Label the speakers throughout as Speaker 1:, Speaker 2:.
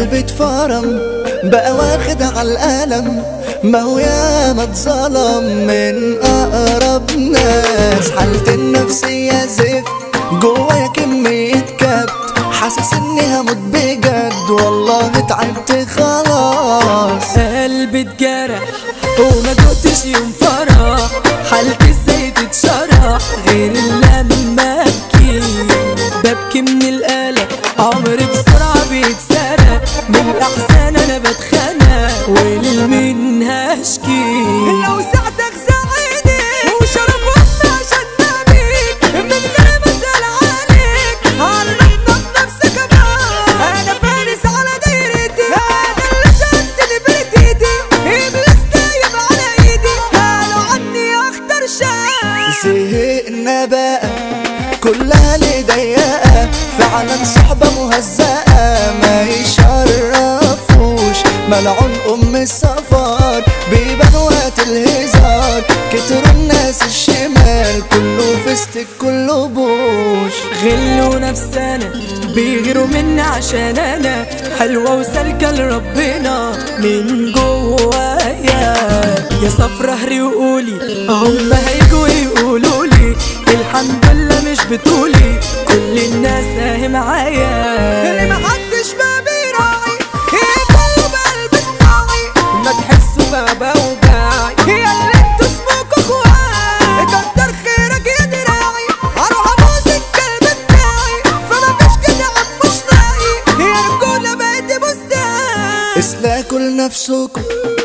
Speaker 1: قلبي اتفرم بقى واخد على القلم ما هو ياما اتظلم من اقرب ناس حالتي النفسية زفت جوايا كمية كبت حاسس اني هموت بجد والله تعبت خلاص
Speaker 2: قلبي اتجرح وما كنتش يوم فرح حالتي ازاي تتشرح غير لما ابكي ببكي من القلق عمري بسرعة بيتسرق من الأحزان أنا بتخنق ولمين هشكي لو ساعتك ساعدني وشرفنا عشان نبيك من غير ما أسأل عليك عرفنا بنفسك كمان أنا فارس على دايرتي أنا اللي شدني بإيدي إبليس نايم على إيدي قالوا عني أخطر شيء
Speaker 1: زهقنا بقى كلها لي ضيقة فعلا صحبة مهزقة ما يشرفوش ملعون أم السفر بيبان وقت الهزار كتروا الناس الشمال كله فستك كله بوش
Speaker 2: غلوا نفسنا بيغيروا مني عشان انا حلوة وسالكة لربنا من جوايا يا صفرة هري وقولي هم هيجوا يقولوا لي الحمد لله مش بتقولي كل الناس اهي معايا اللي محدش ما بيراعي يبقوا بقلب صناعي ما تحسوا بقى بوجعي يا اللي انتوا اسمكوا اخوات كتر خيرك يا دراعي هروح ابوس الكلب بتاعي فما فيش كده عم مش لاقي يا رجوله بقيت بستان
Speaker 1: اسلكوا لنفسكم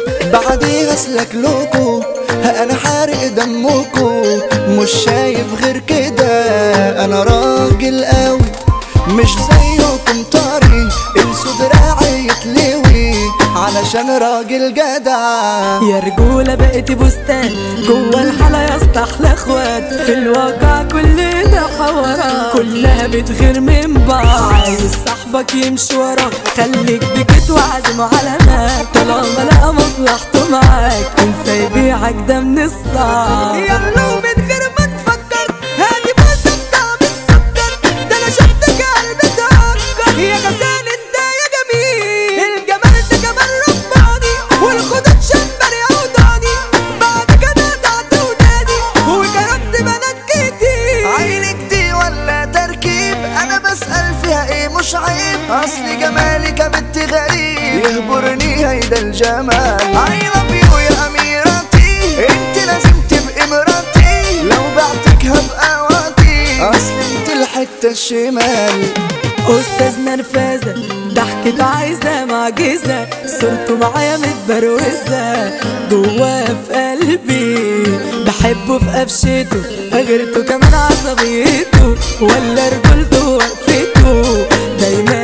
Speaker 1: بعدي غسلك لكم انا حارق دمكم مش شايف غير كده انا راجل قوي مش زيكم طري انسوا دراعي يتلوي علشان راجل جدع
Speaker 2: يا رجولة بقيت بستان جوا الحالة يستحلى اخوات في الواقع كل ده حوارات كلها بتغير من بعض عايز صاحبك يمشي وراك خليك بكت وعزم علامات طالما لقى مصلحته معاك انسى يبيعك ده من الصعب يلا ومن غير ما تفكر هادي بوسة بطعم السكر ده انا شفتك قلبي اتهكر يا غزال انت يا جميل الجمال ده جمال رباني والخدود شمبر يا وداني بعد كده ضعت وداني وجربت بنات كتير
Speaker 1: عينك دي ولا تركيب انا بسأل فيها ايه مش عيب اصل جمالك بنت غريب يهبرني هيدا الجمال I love you يا اميرتي انت لازم تبقي مراتي لو بعتك هبقى واطي اصل انت الحتة الشمال
Speaker 2: استاذ نرفزة ضحكته عايزة معجزة صورته معايا متبروزة جواه في قلبي بحبه في قفشته غيرته كمان عصبيته ولا رجولته وقفته دايما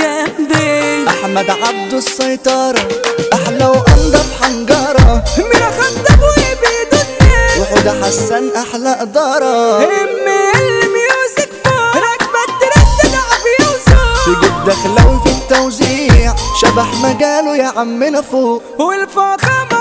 Speaker 2: جنبي
Speaker 1: احمد عبده السيطرة احلى وانضف حنجرة
Speaker 2: ميرا خطب وبيده الناس
Speaker 1: وحودة حسن احلى ادارة
Speaker 2: ام الميوزك فوق راكبة تردد عافية وصوت
Speaker 1: في جد داخلة وفي التوزيع شبح مجاله يا عمنا فوق
Speaker 2: والفخامة